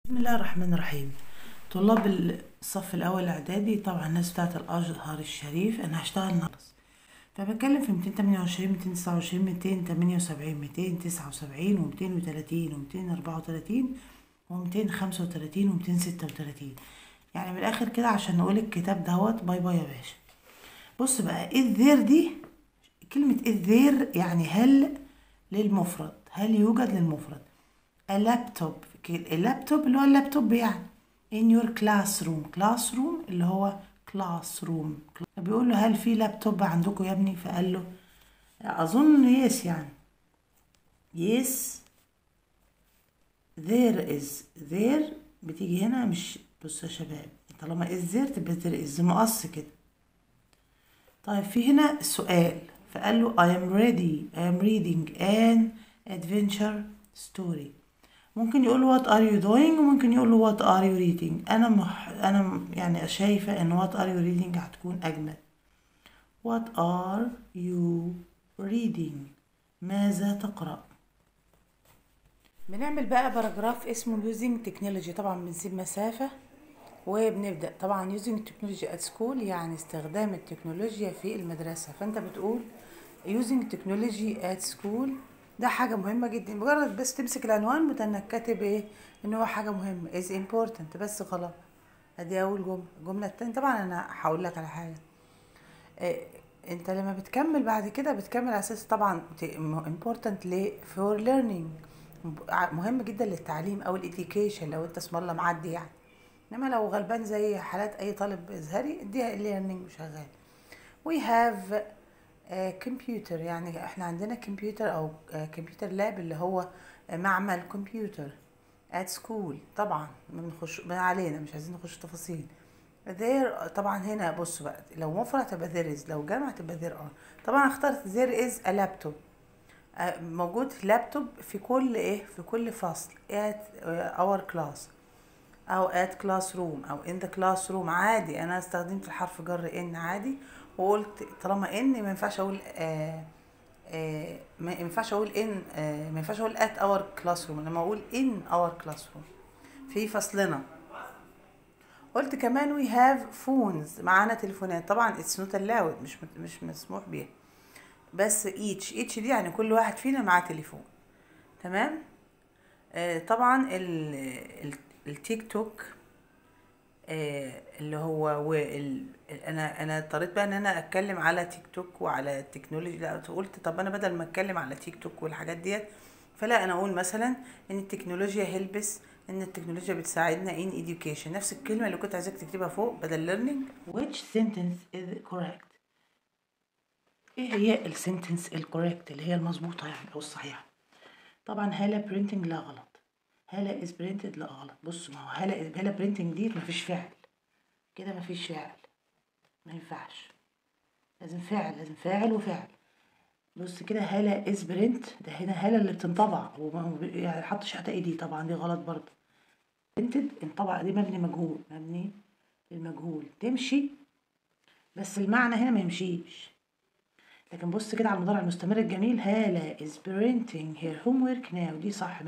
بسم الله الرحمن الرحيم طلاب الصف الأول الإعدادي طبعا الناس بتاعة الأزهر الشريف أنا هشتغل ناقص فبتكلم في ميتين تمانية وعشرين ميتين تسعة وعشرين ميتين تمانية وسبعين ميتين تسعة وسبعين وميتين وتلاتين وميتين أربعة وتلاتين وميتين خمسة وتلاتين وميتين ستة وتلاتين يعني من الآخر كده عشان نقول الكتاب دوت باي باي يا باشا بص بقى إذ ذير دي كلمة إذ ذير يعني هل للمفرد هل يوجد للمفرد اللابتوب اللابتوب اللي هو اللابتوب يعني in your classroom classroom اللي هو classroom بيقول له هل في لابتوب عندكم يا ابني فقال له اظن يس يعني يس there is there بتيجي هنا مش بصوا يا شباب طالما is there تبقى there is مقص كده طيب في هنا سؤال فقال له I am ready I am reading an adventure story ممكن يقول له what are you doing وممكن يقول له what are you reading انا مح... انا يعني شايفه ان what are you reading هتكون اجمل what are you reading ماذا تقرأ بنعمل بقى باراجراف اسمه using technology طبعا بنسيب مسافة وبنبدأ طبعا using technology at school يعني استخدام التكنولوجيا في المدرسة فانت بتقول using technology at school ده حاجة مهمة جدا مجرد بس تمسك العنوان وتنك كاتب ايه ان هو حاجة مهمة is important بس خلاص ادي اول جملة الجملة التانية طبعا انا هقول لك على حاجة إيه انت لما بتكمل بعد كده بتكمل على اساس طبعا important ل for learning مهم جدا للتعليم او الاديوكيشن لو انت اسم الله معدي يعني انما لو غلبان زي حالات اي طالب ازهري اديها learning وشغال we have كمبيوتر يعني احنا عندنا كمبيوتر او كمبيوتر لاب اللي هو معمل كمبيوتر at school طبعا ما بنخش ما علينا مش عايزين نخش تفاصيل there طبعا هنا بصوا بقى لو مفرد تبقى there is لو جمع تبقى there are طبعا اخترت there is a laptop موجود لابتوب في كل ايه في كل فصل at our class او at classroom او in the classroom عادي انا استخدمت الحرف جر ان عادي وقلت طالما ان ما ينفعش اقول آه آه ما ينفعش اقول ان آه ما ينفعش اقول at our classroom لما اقول in our classroom في فصلنا قلت كمان we have phones معانا تليفونات طبعا it's not allowed مش مش مسموح بيها بس each each دي يعني كل واحد فينا معاه تليفون تمام آه طبعا ال ال التيك توك آه اللي هو وال انا انا اضطريت بقى ان انا اتكلم على تيك توك وعلى التكنولوجي لا قلت طب انا بدل ما اتكلم على تيك توك والحاجات ديت فلا انا اقول مثلا ان التكنولوجيا هيلبس ان التكنولوجيا بتساعدنا in education نفس الكلمه اللي كنت عايزاك تكتبها فوق بدل learning which sentence is correct ايه هي السنتنس الكوريكت اللي هي المظبوطه يعني او الصحيحه طبعا هاله برينتنج لا غلط هاله از برينتد لا غلط بص ما هو هاله هاله برينتنج دي مفيش فعل كده مفيش فعل ما ينفعش لازم فعل لازم فاعل وفعل بص كده هالة از برنت ده هنا هالة اللي بتنطبع يعني حطش حتى ايدي طبعا دي غلط برضه برنتد انطبع دي مبني مجهول مبني للمجهول تمشي بس المعنى هنا ما يمشيش لكن بص كده على المضارع المستمر الجميل هالة is parenting her homework now دي صح 100%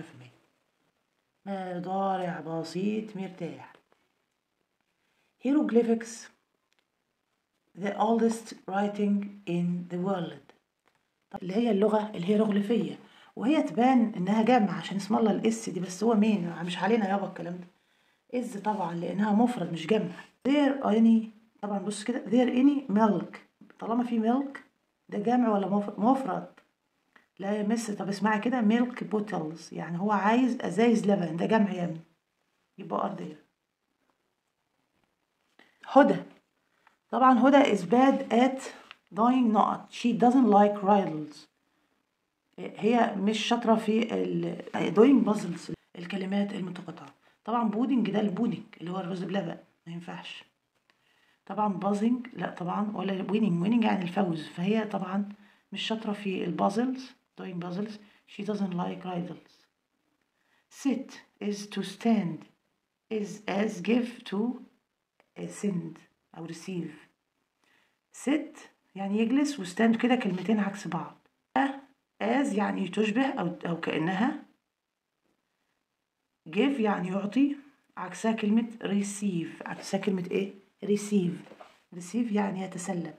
مضارع بسيط مرتاح hieroglyphics the oldest writing in the world اللي هي اللغة الهيروغليفية وهي تبان انها جامعة عشان اسم الله الاس دي بس هو مين مش علينا يابا الكلام ده از طبعا لانها مفرد مش جمع there any طبعا بص كده there any milk طالما في milk ده جمع ولا مفرد لا يا مس طب اسمعي كده milk bottles يعني هو عايز ازايز لبن ده جمع يا ابني يبقى ار there هدى طبعا هدى is bad at doing not she doesn't like riddles هي مش شاطرة في ال doing puzzles الكلمات المتقاطعة طبعا بودنج ده البودنج اللي هو الرز بلبن ما ينفعش طبعا بازنج لا طبعا ولا ويننج ويننج يعني الفوز فهي طبعا مش شاطرة في البازلز doing puzzles she doesn't like riddles sit is to stand is as give to send أو receive sit يعني يجلس وستاند كده كلمتين عكس بعض as يعني تشبه أو, أو كأنها give يعني يعطي عكسها كلمة receive عكسها كلمة ايه receive receive يعني يتسلم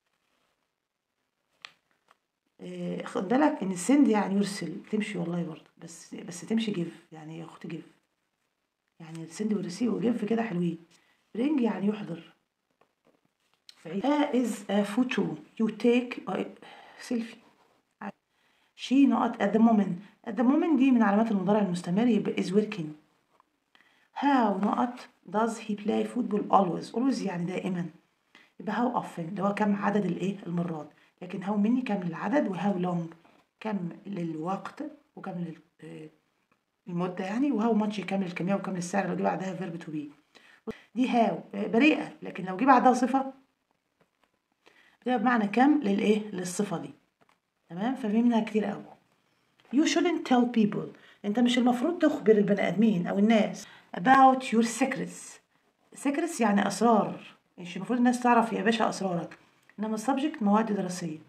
إيه خد بالك ان السند يعني يرسل تمشي والله برضه بس بس تمشي جيف يعني يا اخت جيف يعني السند والريسيف وجيف كده حلوين رينج يعني يحضر A is a photo you take سيلفي she not at the moment at the moment دي من علامات المضارع المستمر يبقى is working how not does he play football always always يعني دائما يبقى how often اللي هو كم عدد الايه المرات لكن how many كم للعدد و how long كم للوقت وكم لل المدة يعني و how much كم للكمية وكم للسعر لو جه بعدها verb to be دي how بريئة لكن لو جه بعدها صفة بتبقى بمعنى كم للايه للصفة دي تمام ففي منها كتير قوي you shouldn't tell people انت مش المفروض تخبر البني ادمين او الناس about your secrets secrets يعني اسرار مش المفروض الناس تعرف يا باشا اسرارك انما السبجكت مواد دراسيه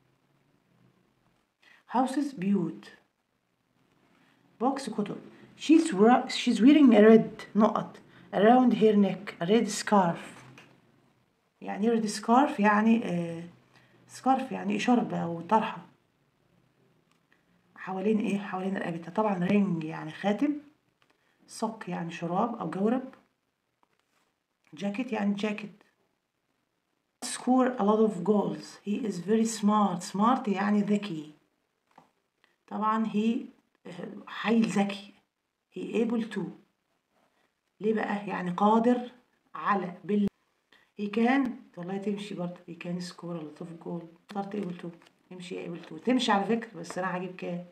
houses بيوت box كتب she's she's wearing a red نقط around her neck a red scarf يعني red scarf يعني آه سكارف يعني شرب او طرحه حوالين ايه حوالين رقبتها طبعا رينج يعني خاتم صك يعني شراب او جورب جاكيت يعني جاكيت score a lot of goals he is very smart smart يعني ذكي طبعا he حيل ذكي he able to ليه بقى يعني قادر على بال he can والله تمشي برضه he can score a lot of goals اخترت able to تمشي able to تمشي على فكرة بس انا هجيب كام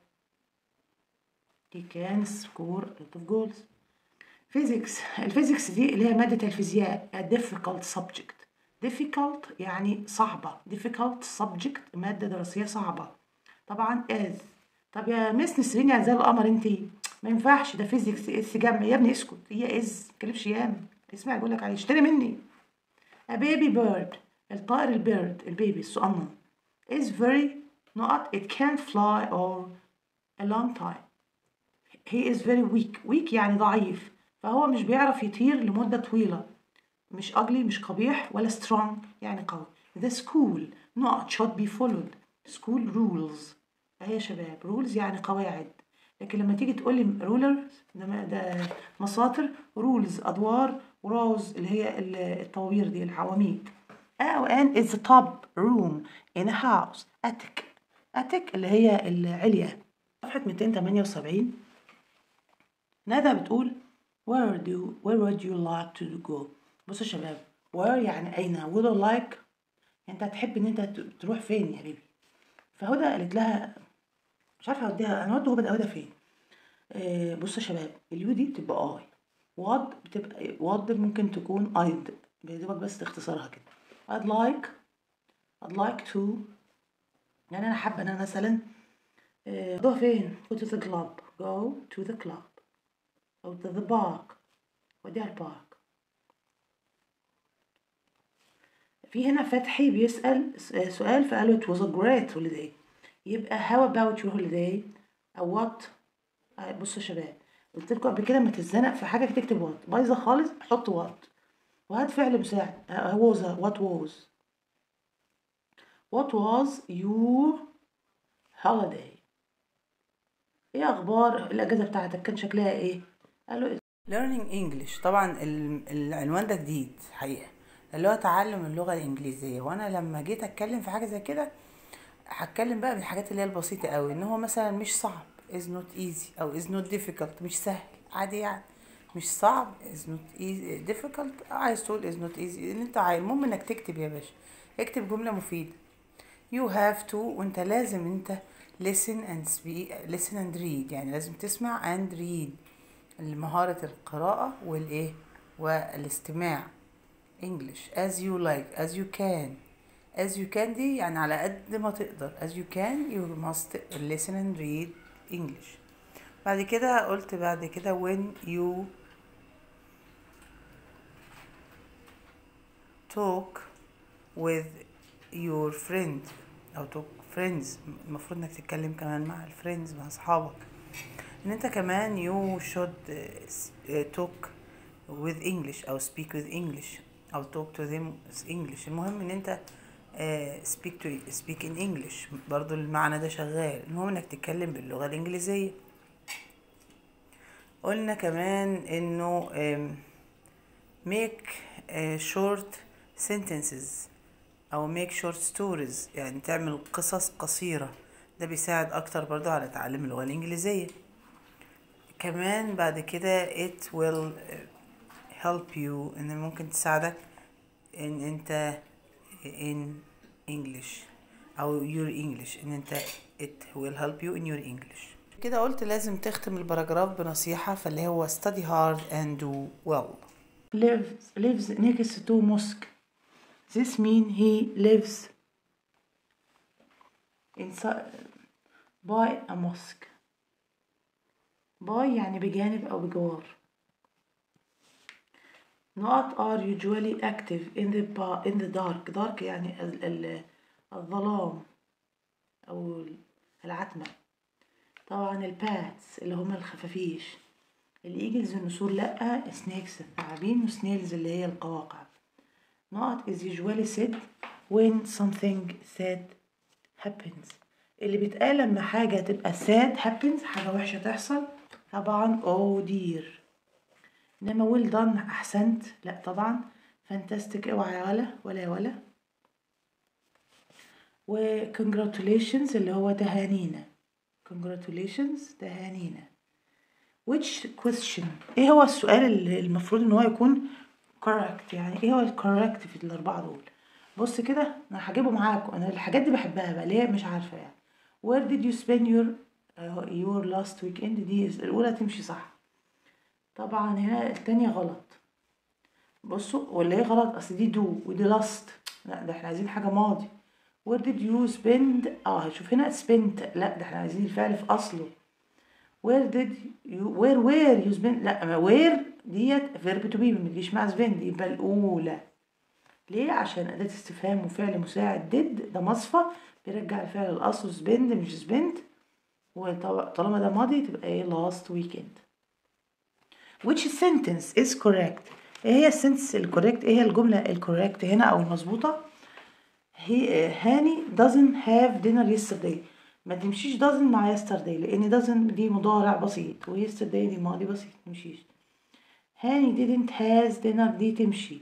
he can score a lot of goals physics الفيزيكس دي اللي هي مادة الفيزياء a difficult subject difficult يعني صعبة difficult subject مادة دراسية صعبة طبعا as طب يا مس نسرين يعني زي القمر انتي ما ينفعش ده فيزيكس اس جمع يا ابني اسكت هي از متكلمش ياما اسمع بقول لك عليه اشتري مني a baby bird الطائر البيرد البيبي الصغنن is very not it can't fly or a long time he is very weak weak يعني ضعيف فهو مش بيعرف يطير لمدة طويلة مش ugly مش قبيح ولا strong يعني قوي the school not should be followed school rules اهي يا شباب rules يعني قواعد لكن لما تيجي تقول لي rulers ده, ده مساطر rules ادوار وراوز اللي هي الطوابير دي العواميد او ان is the top room in a house attic attic اللي هي العليا صفحة 278 ندى بتقول where do where would you like to go بصوا يا شباب where يعني أين would you like انت هتحب ان انت تروح فين يا بيبي فهدى قالت لها مش عارفه اوديها انا اودي هدى هدى فين آه بصوا يا شباب اليو دي بتبقى اي واد بتبقى واد ممكن تكون ايد بيدوبك بس اختصارها كده I'd like I'd like to يعني انا حابه ان انا مثلا اروح آه فين go to the club go to the club او to the park وديها البارك في هنا فتحي بيسأل سؤال فقاله it was a great holiday يبقى how about your holiday أو what بصوا يا شباب قلت لكم قبل كده لما تتزنق في حاجة تكتب what بايظة خالص حط what وهات فعل مساعد was what was what was your holiday ايه اخبار الاجازه بتاعتك كان شكلها ايه قالوا learning English طبعا العنوان ده جديد حقيقه اللي هو تعلم اللغه الانجليزيه وانا لما جيت اتكلم في حاجه زي كده هتكلم بقى بالحاجات اللي هي البسيطه قوي ان هو مثلا مش صعب is not easy او is not difficult مش سهل عادي يعني مش صعب is not easy difficult عايز تقول is not easy اللي انت عايز المهم انك تكتب يا باشا اكتب جمله مفيده you have to وانت لازم انت listen and speak listen and read يعني لازم تسمع and read مهارة القراءة والايه والاستماع English as you like as you can as you can دي يعني على قد ما تقدر as you can you must listen and read English بعد كده قلت بعد كده when you talk with your friend او talk friends المفروض انك تتكلم كمان مع الفريندز مع اصحابك ان انت كمان you should talk with English أو speak with English أو talk to them with English المهم إن أنت آه، speak to speak in English برضو المعنى ده شغال المهم إنك تتكلم باللغة الإنجليزية قلنا كمان إنه آم، make آه، short sentences أو make short stories يعني تعمل قصص قصيرة ده بيساعد أكتر برضو على تعلم اللغة الإنجليزية كمان بعد كده it will help you ان ممكن تساعدك ان انت in English او your English ان انت it will help you in your English كده قلت لازم تختم الباراجراف بنصيحة فاللي هو study hard and do well lives lives next to mosque this mean he lives inside by a mosque by يعني بجانب أو بجوار not are usually active in the ba- in the dark dark يعني ال- ال- الظلام أو العتمة طبعا الباتس اللي هما الخفافيش الإيجلز النسور لأ سنيكس الثعابين وسنيلز اللي هي القواقع not is usually said when something sad happens اللي بيتقال لما حاجة تبقى sad happens حاجة وحشة تحصل طبعا oh dear انما well done احسنت لا طبعا fantastic اوعى يا ولا ولا يا ولا و congratulations اللي هو تهانينا congratulations تهانينا which question ايه هو السؤال اللي المفروض ان هو يكون correct يعني ايه هو ال correct في الاربعه دول بص كده انا هجيبه معاكم انا الحاجات دي بحبها بقى ليه مش عارفه يعني where did you spend your uh, your last weekend دي الاولى تمشي صح طبعا هنا التانية غلط بصوا ولا ايه غلط اصل دي دو ودي لاست لا ده احنا عايزين حاجة ماضي where did you spend اه شوف هنا spent لا ده احنا عايزين الفعل في اصله where did you where where you spend لا ما where ديت verb to be ما تجيش مع spend يبقى الاولى ليه عشان اداة استفهام وفعل مساعد did ده مصفى بيرجع الفعل الاصل spend مش spent وطالما ده ماضي تبقى ايه last weekend which sentence is correct ايه هي السنتنس الكوريكت ايه هي الجملة الكوريكت هنا او المظبوطة هي هاني doesn't have dinner yesterday ما تمشيش doesn't مع yesterday لان doesn't دي مضارع بسيط و yesterday دي ماضي بسيط متمشيش هاني didn't has dinner دي تمشي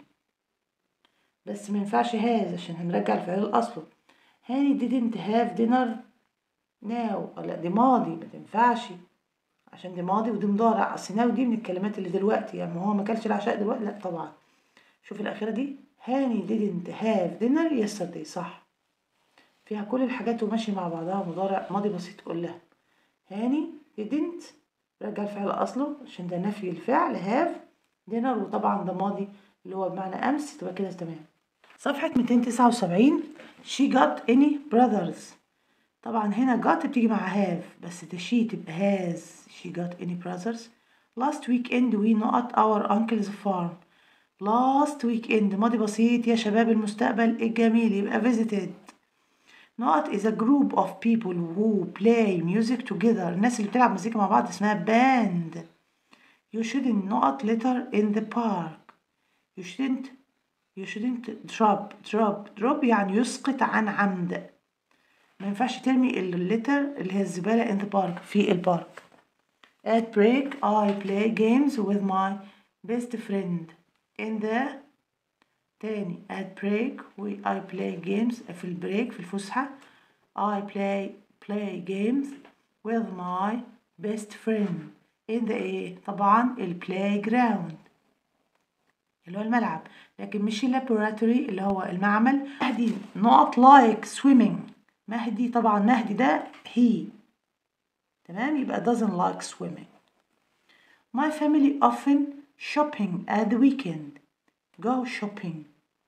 بس ما ينفعش has عشان هنرجع الفعل الاصله هاني didn't have dinner now لا دي ماضي ما تنفعش عشان دي ماضي ودي مضارع اصل ناو دي من الكلمات اللي دلوقتي يعني ما هو ما كلش العشاء دلوقتي لا طبعا شوف الاخيره دي هاني didn't have dinner yesterday صح فيها كل الحاجات وماشي مع بعضها مضارع ماضي بسيط كلها هاني didn't رجع الفعل اصله عشان ده نفي الفعل have dinner وطبعا ده ماضي اللي هو بمعنى امس تبقى كده تمام صفحه 279 she got any brothers طبعا هنا got بتيجي مع have بس ده she تبقى has she got any brothers last weekend we not our uncle's farm last weekend ماضي بسيط يا شباب المستقبل الجميل يبقى visited not is a group of people who play music together الناس اللي بتلعب مزيكا مع بعض اسمها band you shouldn't not litter in the park you shouldn't you shouldn't drop drop drop يعني يسقط عن عمد ما ينفعش ترمي الليتر اللي هي الزبالة in the park في البارك at break I play games with my best friend in the تاني at break we I play games في البريك في الفسحة I play play games with my best friend in the ايه طبعا ال playground اللي هو الملعب لكن مش laboratory اللي هو المعمل مهدي not like swimming مهدي طبعا مهدي ده he تمام يبقى doesn't like swimming my family often shopping at the weekend go shopping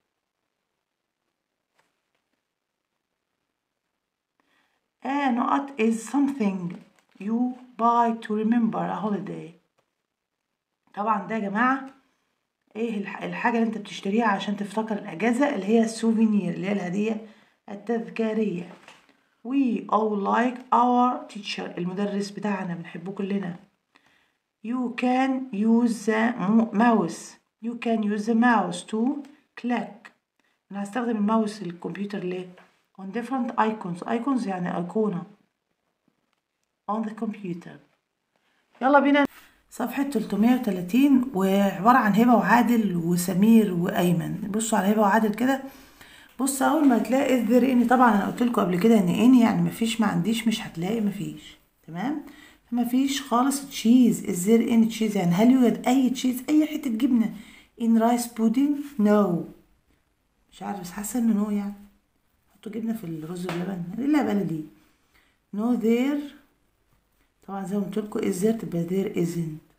a not is something you buy to remember a holiday طبعا ده يا جماعة ايه الح- الحاجة اللي انت بتشتريها عشان تفتكر الأجازة اللي هي السوفينير اللي هي الهدية التذكارية we all like our teacher المدرس بتاعنا بنحبه كلنا you can use the mo- mouse you can use the mouse to click انا هستخدم الماوس الكمبيوتر ليه on different icons icons يعني ايقونة on the computer يلا بينا صفحة 330 وعبارة عن هبة وعادل وسمير وأيمن بصوا على هبة وعادل كده بص أول ما تلاقي there إن طبعا أنا قلت لكم قبل كده إن إن يعني مفيش ما عنديش مش هتلاقي مفيش تمام فمفيش خالص تشيز is there any تشيز يعني هل يوجد أي تشيز أي حتة جبنة in rice pudding no مش عارف بس حاسة إنه نو يعني حطوا جبنة في الرز باللبن ايه اللعبة دي no there طبعا زي ما قلت لكم is there تبقى there isn't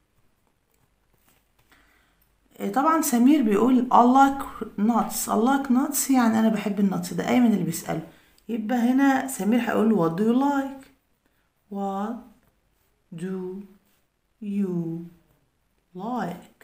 إيه طبعا سمير بيقول I like nuts I like nuts يعني أنا بحب النتس ده أيمن اللي بيسأله يبقى هنا سمير هيقول what do you like what do you like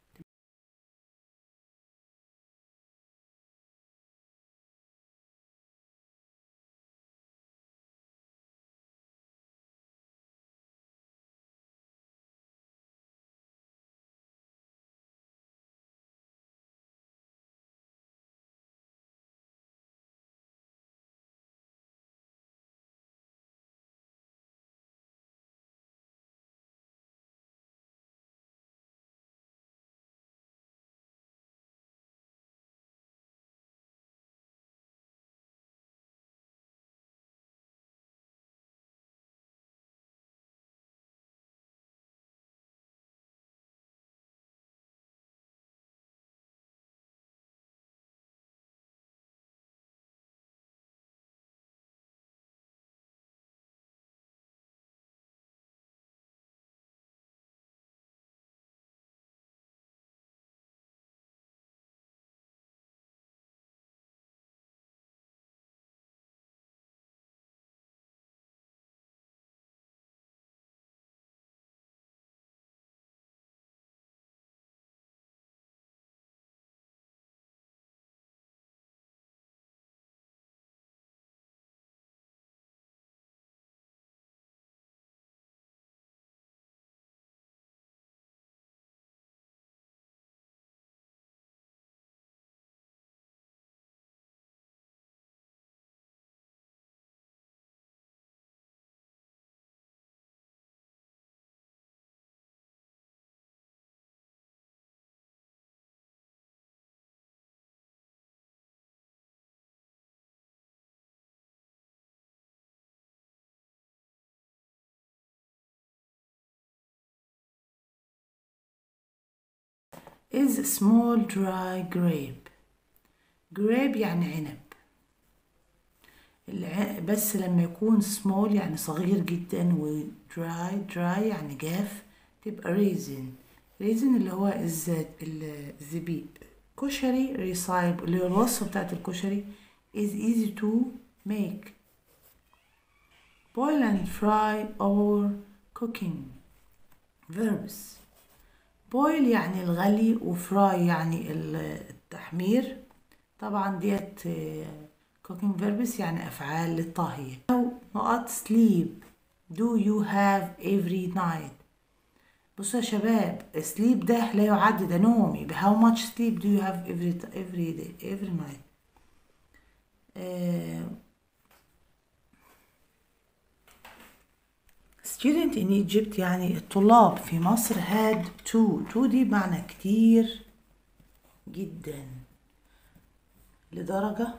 is small dry grape grape يعني عنب الع... بس لما يكون small يعني صغير جدا و dry dry يعني جاف تبقى raisin raisin اللي هو الزيت الزبيب كشري ريسايب اللي هو الوصفة بتاعت الكشري is easy to make boil and fry or cooking verbs boil يعني الغلي وفراي يعني التحمير طبعا ديت cooking verbs يعني أفعال للطهي أو نقط sleep do you have every night بصوا يا شباب sleep ده لا يعد ده نوم يبقى how much sleep do you have every every day every night uh, student in Egypt يعني الطلاب في مصر had two two دي معنى كتير جدا لدرجة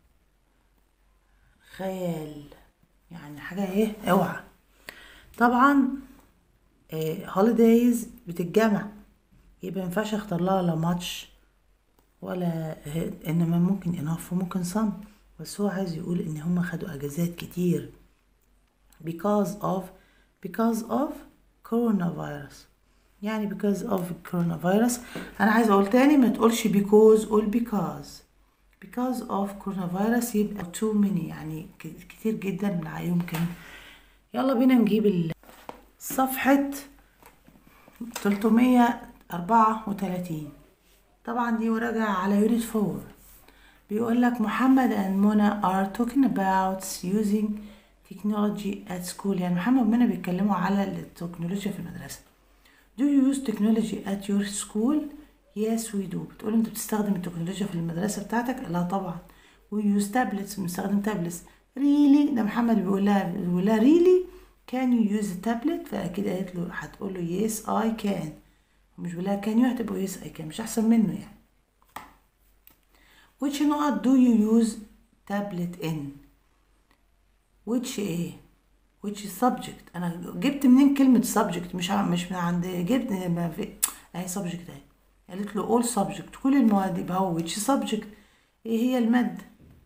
خيال يعني حاجة ايه اوعى طبعا هوليدايز بتتجمع يبقى مينفعش اختار لها لا ماتش ولا انما ممكن اناف وممكن صم بس هو عايز يقول ان هم خدوا اجازات كتير because of because of coronavirus يعني because of coronavirus انا عايز اقول تاني ما تقولش because قول because because of coronavirus يبقى too many يعني كتير جدا لا يمكن يلا بينا نجيب صفحة 334 طبعا دي مراجعة على يونت 4 بيقول لك محمد and منى are talking about using technology at school يعني محمد ومنى بيتكلموا على التكنولوجيا في المدرسة do you use technology at your school yes we do بتقول انت بتستخدم التكنولوجيا في المدرسة بتاعتك لا طبعا we use tablets بنستخدم تابلتس really ده محمد بيقول لها بيقول لها really can you use a tablet فأكيد قالت له هتقول له yes I can مش بيقول لها can you هتبقى yes I can مش أحسن منه يعني which نقط do you use tablet in which ايه which subject انا جبت منين كلمة subject مش ع- مش من عند جبت ما في اهي subject اهي قالت له all subject كل المواد يبقى هو which subject ايه هي المادة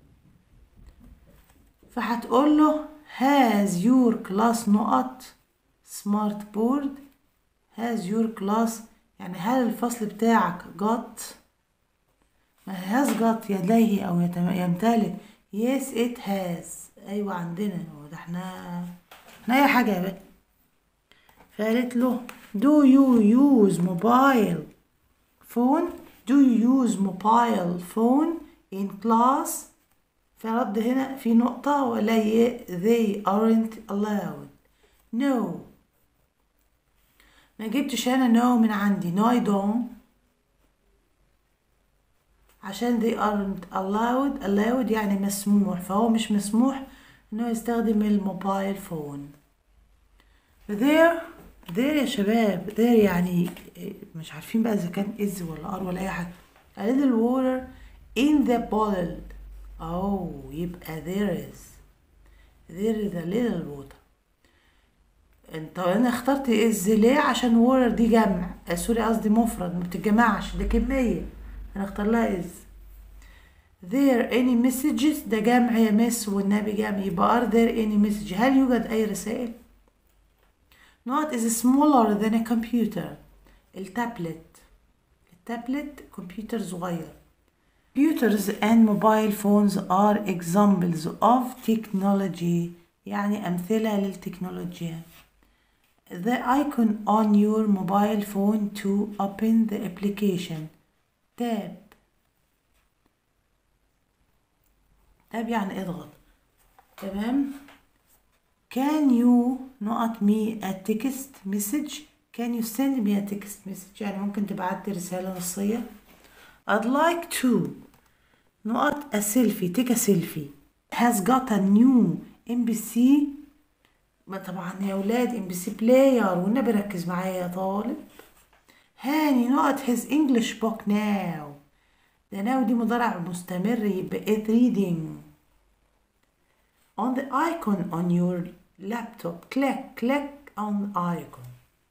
فهتقول له has your class نقط smart board has your class يعني هل الفصل بتاعك got ما has got يديه أو يتم- يمتلك yes it has أيوة عندنا هو ده احنا احنا أي حاجة يا بنت فقالت له do you use mobile phone do you use mobile phone in class فرد هنا في نقطة ولا ي- they aren't allowed no ما جبتش انا no من عندي no I don't عشان they aren't allowed allowed يعني مسموح فهو مش مسموح انه يستخدم الموبايل فون there there يا شباب there يعني مش عارفين بقى اذا كان is ولا are ولا اي حاجة a little water in the bottle oh يبقى there is there is a little water انت انا اخترت از ليه عشان وورر دي جمع آه، سوري قصدي مفرد ما بتتجمعش ده كمية انا اختار لها از there any messages ده جمع يا مس والنبي جمع يبقى are there any message هل يوجد اي رسائل not is smaller than a computer التابلت التابلت كمبيوتر صغير computers and mobile phones are examples of technology يعني أمثلة للتكنولوجيا the icon on your mobile phone to open the application tab tab يعني اضغط تمام can you نقط me a text message can you send me a text message يعني ممكن تبعت لي رسالة نصية I'd like to نقط a selfie take a selfie has got a new MBC ما طبعا يا ولاد ام بي سي بلاير والنبي ركز معايا يا طالب هاني نقط his English book now ده now دي مضارع مستمر يبقى it reading on the icon on your laptop click click on icon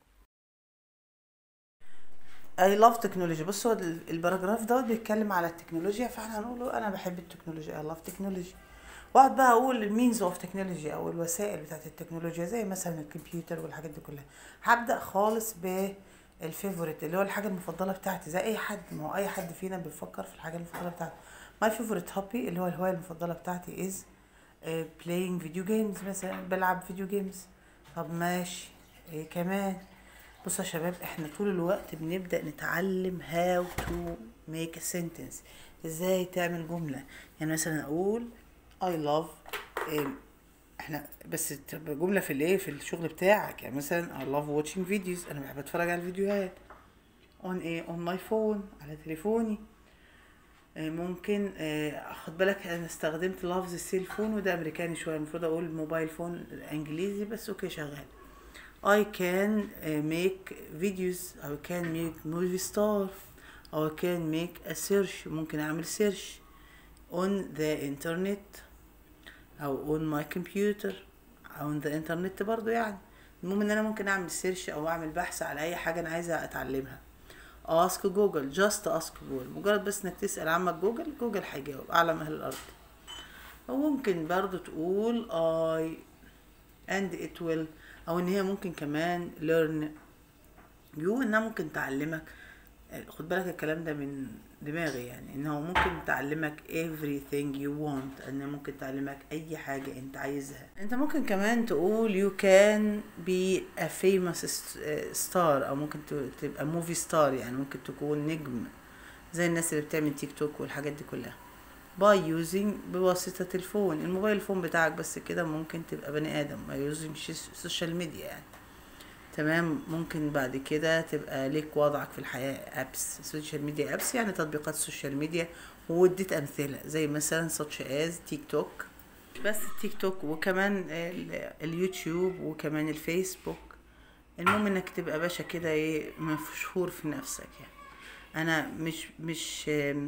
I love technology بص هو ال- الباراجراف دوت بيتكلم على التكنولوجيا فاحنا هنقوله انا بحب التكنولوجيا I love technology واقعد بقى اقول المينز اوف تكنولوجي او الوسائل بتاعت التكنولوجيا زي مثلا الكمبيوتر والحاجات دي كلها هبدا خالص بالفيفوريت اللي هو الحاجه المفضله بتاعتي زي اي حد ما هو اي حد فينا بيفكر في الحاجه المفضله بتاعته ماي فيفوريت هوبي اللي هو الهوايه المفضله بتاعتي از بلاينج فيديو جيمز مثلا بلعب فيديو جيمز طب ماشي ايه كمان بصوا يا شباب احنا طول الوقت بنبدأ نتعلم how to make a sentence ازاي تعمل جملة يعني مثلا اقول I love إيه احنا بس تبقى جملة في الايه في الشغل بتاعك يعني مثلا I love watching videos انا بحب اتفرج على الفيديوهات on ايه on my phone على تليفوني آه، ممكن آه، خد بالك انا استخدمت لفظ السيل فون وده امريكاني شويه المفروض اقول موبايل فون انجليزي بس اوكي شغال I can uh, make videos I can make movie star I can make a search ممكن اعمل search on the internet او on my computer او on the internet برضو يعني المهم ان انا ممكن اعمل سيرش او اعمل بحث على اي حاجة انا عايزة اتعلمها ask جوجل just ask جوجل مجرد بس انك تسأل عمك جوجل جوجل هيجاوب اعلم اهل الارض وممكن برضو تقول I and it will او ان هي ممكن كمان learn you انها ممكن تعلمك خد بالك الكلام ده من دماغي يعني انه ممكن تعلمك everything you want انها ممكن تعلمك اي حاجة انت عايزها انت ممكن كمان تقول you can be a famous star او ممكن ت- تبقى movie star يعني ممكن تكون نجم زي الناس اللي بتعمل تيك توك والحاجات دي كلها by using بواسطة الفون الموبايل فون بتاعك بس كده ممكن تبقى بني آدم by using social media يعني تمام ممكن بعد كده تبقى ليك وضعك في الحياة ابس سوشيال ميديا ابس يعني تطبيقات السوشيال ميديا واديت امثلة زي مثلا such as تيك توك بس التيك توك وكمان ال- اليوتيوب وكمان الفيسبوك المهم انك تبقى باشا كده ايه مشهور في نفسك يعني انا مش مش آم،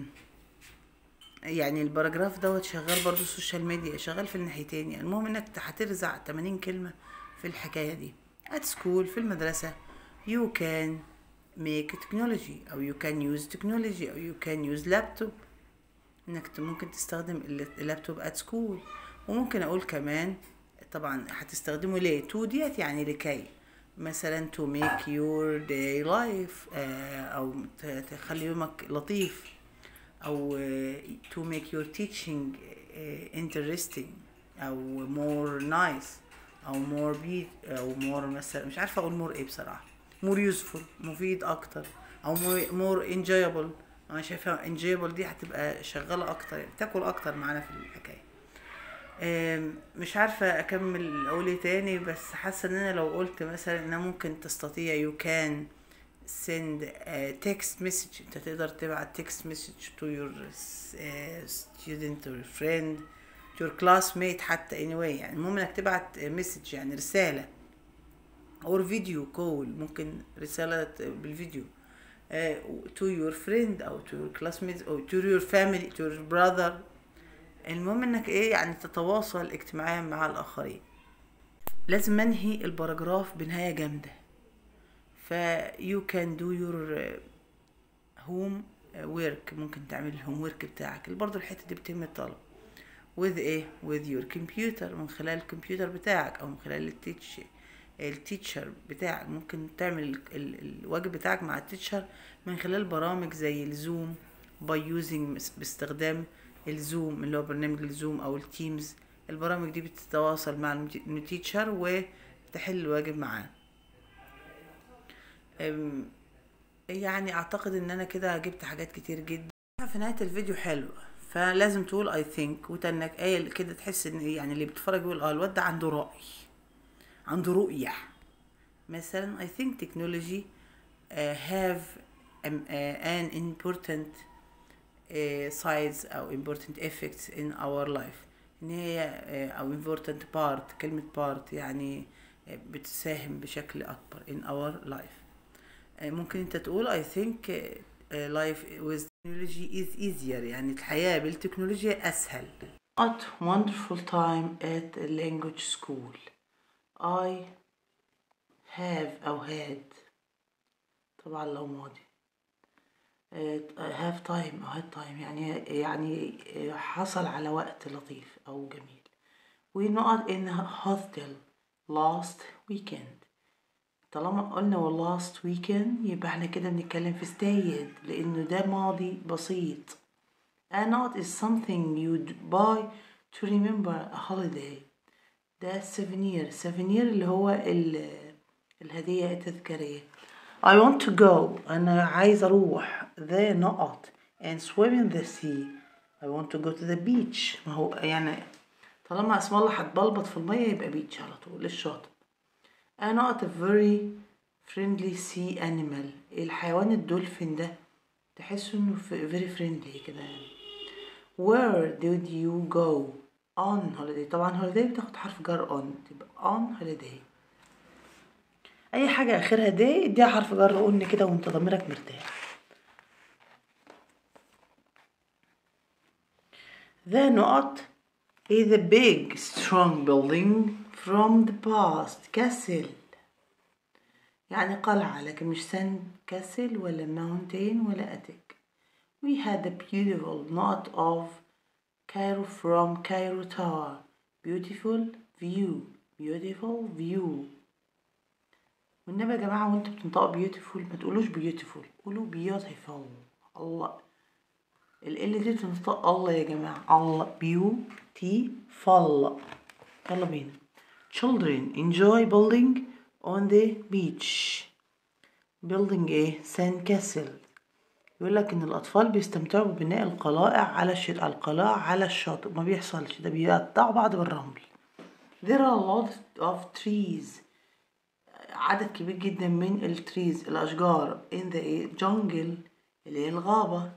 يعني الباراجراف دوت شغال برضو السوشيال ميديا شغال في الناحيتين يعني المهم انك هترزع 80 كلمة في الحكاية دي at school في المدرسة you can make technology او you can use technology او you can use laptop انك ت- ممكن تستخدم الل- اللابتوب at school وممكن اقول كمان طبعا هتستخدمه ليه to ديت يعني لكي مثلا to make your day life آه، او ت- تخلي يومك لطيف او آه، to make your teaching آه، interesting او more nice او more be او more مثلا مش عارفه اقول more ايه بصراحه more useful مفيد اكتر او more, more enjoyable انا شايفها enjoyable دي هتبقى شغاله اكتر يعني تاكل اكتر معانا في الحكايه آم، مش عارفة أكمل أقول إيه تاني بس حاسة إن أنا لو قلت مثلا إنها ممكن تستطيع you can send a text message أنت تقدر تبعت text message to your uh, student or friend to your classmate حتى anyway يعني المهم إنك تبعت message يعني رسالة or video call ممكن رسالة بالفيديو آه، to your friend أو to your classmates أو to your family to your brother المهم انك ايه يعني تتواصل اجتماعيا مع الاخرين لازم انهي الباراجراف بنهايه جامده ف you can do your uh, home work ممكن تعمل الهوم ورك بتاعك برضه الحته دي بتتم الطلب with ايه with your computer من خلال الكمبيوتر بتاعك او من خلال التيتش التيتشر بتاعك ممكن تعمل ال- ال- الواجب بتاعك مع التيتشر من خلال برامج زي الزوم by using باستخدام الزوم اللي هو برنامج الزوم او التيمز البرامج دي بتتواصل مع المت- التيتشر وتحل الواجب معاه أم، يعني اعتقد ان انا كده جبت حاجات كتير جدا في نهاية الفيديو حلو فلازم تقول اي ثينك وتنك قايل كده تحس ان يعني اللي بيتفرج يقول اه الواد ده عنده رأي عنده رؤية مثلا I think technology uh, have um, uh, an important uh, sides أو important effects in our life إن هي uh, أو important part كلمة part يعني uh, بتساهم بشكل أكبر in our life uh, ممكن أنت تقول I think uh, uh, life with technology is easier يعني الحياة بالتكنولوجيا أسهل What wonderful time at a language school I have أو had طبعا لو ماضي هاف تايم أو هاد تايم يعني يعني حصل على وقت لطيف أو جميل we not in hostel last weekend طالما قلنا و last weekend يبقى احنا كده بنتكلم في stayed لأنه ده ماضي بسيط a not is something you buy to remember a holiday ده souvenir souvenir اللي هو ال- الهدية التذكارية I want to go أنا عايز أروح the نقط and swim in the sea I want to go to the beach ما هو يعني طالما اسم الله هتبلبط في المية يبقى beach على طول الشاطئ a not a very friendly sea animal الحيوان الدولفين ده تحسه انه ف- very friendly كده يعني Where did you go on holiday طبعا holiday بتاخد حرف جر on تبقى on holiday اي حاجة اخرها day اديها حرف جر قلنا كده وانت ضميرك مرتاح The نقط is a big strong building from the past castle يعني قلعة لكن مش ساند كاسل ولا mountain ولا attic We had a beautiful knot of Cairo from Cairo Tower beautiful view beautiful view والنبي يا جماعة وانتوا بتنطقوا beautiful ما تقولوش beautiful قولوا beautiful الله ال ال دي تنطق الله يا جماعة الله beautiful يلا بينا children enjoy building on the beach building ايه sand castle يقول لك ان الاطفال بيستمتعوا ببناء القلائع على الش... القلاع على الشاطئ ما بيحصلش ده بيقطعوا بعض بالرمل there are a lot of trees عدد كبير جدا من التريز الأشجار in the jungle اللي هي الغابة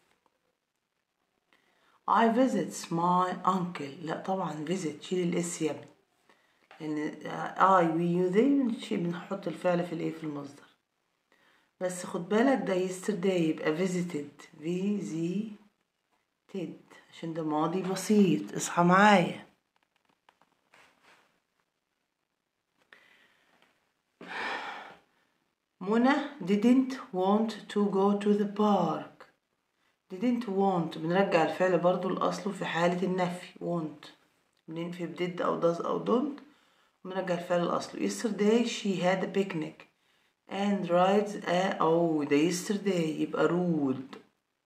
I visit my uncle لا طبعا visit شيل الاس يا ابني لأن I و you they بنشيل بنحط الفعل في الايه في المصدر بس خد بالك ده yesterday يبقى visited visited عشان ده ماضي بسيط اصحى معايا منى didn't want to go to the park didn't want بنرجع الفعل برضو لأصله في حالة النفي want بننفي بدid أو does أو don't بنرجع الفعل لأصله yesterday she had a picnic and rides a أو ده yesterday يبقى ruled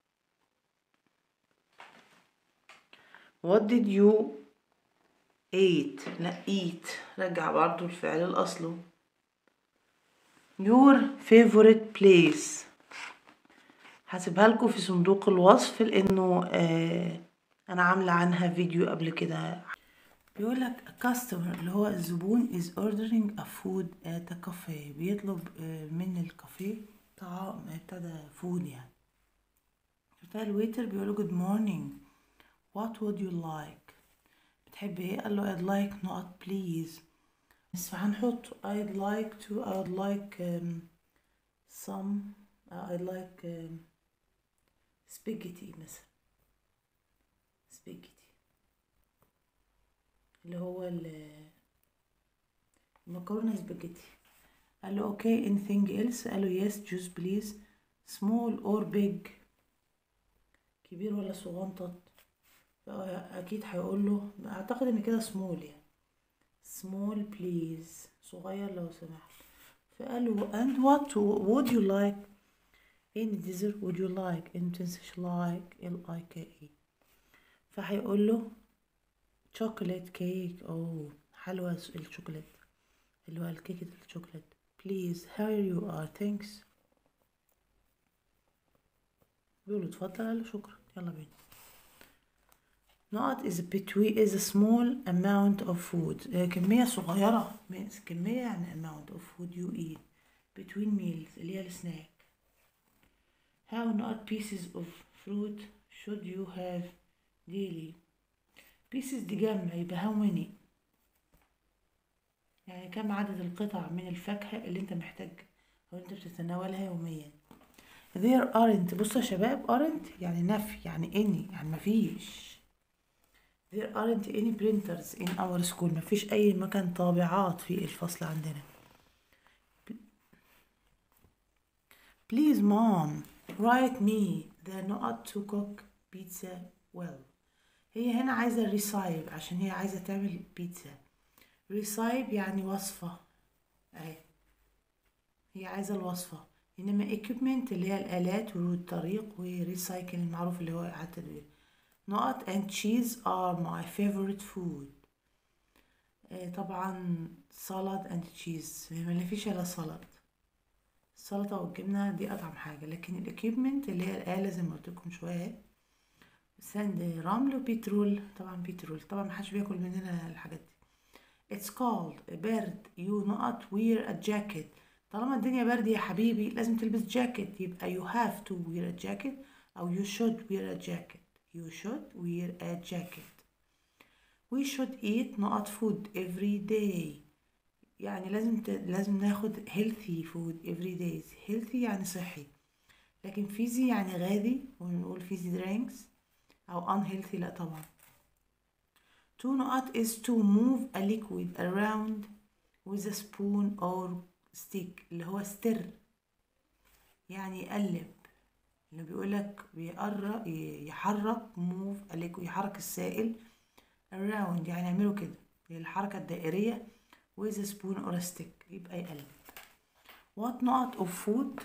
what did you eat لا eat رجع برضو الفعل لأصله your favorite place هسيبها لكم في صندوق الوصف لانه آه انا عامله عنها فيديو قبل كده بيقول لك a customer اللي هو الزبون is ordering a food at a cafe بيطلب آه من الكافيه طعام ابتدى فود يعني بتاع الويتر بيقول له good morning what would you like بتحب ايه قال له I'd like not please بس هنحط I'd like to I'd like um, some uh, I'd like um, spaghetti مثلا spaghetti اللي هو المكرونة سباجيتي قال له اوكي anything else قال له yes juice please small or big كبير ولا صغنطط اكيد هيقول له اعتقد ان كده small يعني small please صغير لو سمحت فقال له and what would you like any dessert would you like ان متنساش like L I K E فهيقول له chocolate cake أو حلوى الشوكولات اللي هو الكيكة الشوكولات please here you are thanks بيقول له اتفضل قال له شكرا يلا بينا not is between is a small amount of food كمية صغيرة كمية يعني amount of food you eat between meals اللي هي السناك how not pieces of fruit should you have daily pieces دي جمع يبقى how many يعني كم عدد القطع من الفاكهة اللي انت محتاج او انت بتتناولها يوميا there aren't بصوا يا شباب aren't يعني نفي يعني any يعني مفيش there aren't any printers in our school مفيش اي مكان طابعات في الفصل عندنا please mom write me the not to cook pizza well هي هنا عايزة ريسايب عشان هي عايزة تعمل بيتزا ريسايب يعني وصفة اهي هي عايزة الوصفة انما equipment اللي هي الالات والطريق وريسايكل المعروف اللي هو اعادة تدوير نقط and cheese are my favorite food آه طبعا salad and cheese ما فيش الا سلطة السلطة والجبنة دي أطعم حاجة لكن الإكيبمنت اللي هي الآلة زي ما قلت لكم شوية ساند رمل وبترول طبعا بترول طبعا محدش بياكل مننا الحاجات دي It's cold برد you not wear a jacket طالما الدنيا برد يا حبيبي لازم تلبس جاكيت يبقى you have to wear a jacket أو you should wear a jacket you should wear a jacket we should eat not food every day يعني لازم ت... لازم ناخد healthy food every day healthy يعني صحي لكن فيزي يعني غازي ونقول فيزي drinks أو unhealthy لا طبعا to not is to move a liquid around with a spoon or stick اللي هو stir يعني يقلب اللي بيقولك بيقرب يحرك move a liquid يحرك السائل around يعني يعملوا كده الحركة الدائرية with a spoon or a stick يبقى يقلب what not of food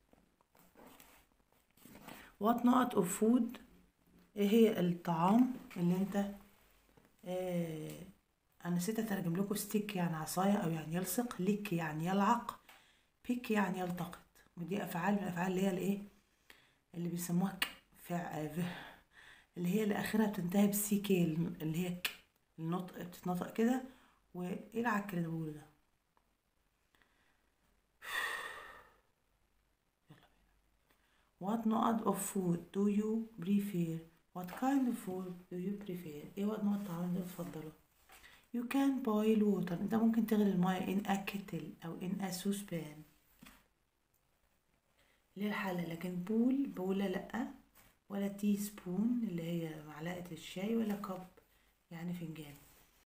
what not of food ايه هي الطعام اللي انت آه انا نسيت اترجم لكم ستيك يعني عصاية او يعني يلصق ليك يعني يلعق بيك يعني يلتقط ودي افعال من الافعال اللي هي الايه اللي بيسموها فع اللي هي اللي اخرها بتنتهي بالسي كي اللي هي النطق بتتنطق كده وايه العك اللي بقوله ده what نوع of food do you prefer what kind of food do you prefer ايه هو نوع الطعام اللي بتفضله you can boil water انت ممكن تغلي المية in a kettle او in a saucepan اللي هي الحلة لكن بول بولة لأ ولا تي سبون اللي هي معلقة الشاي ولا كوب يعني فنجان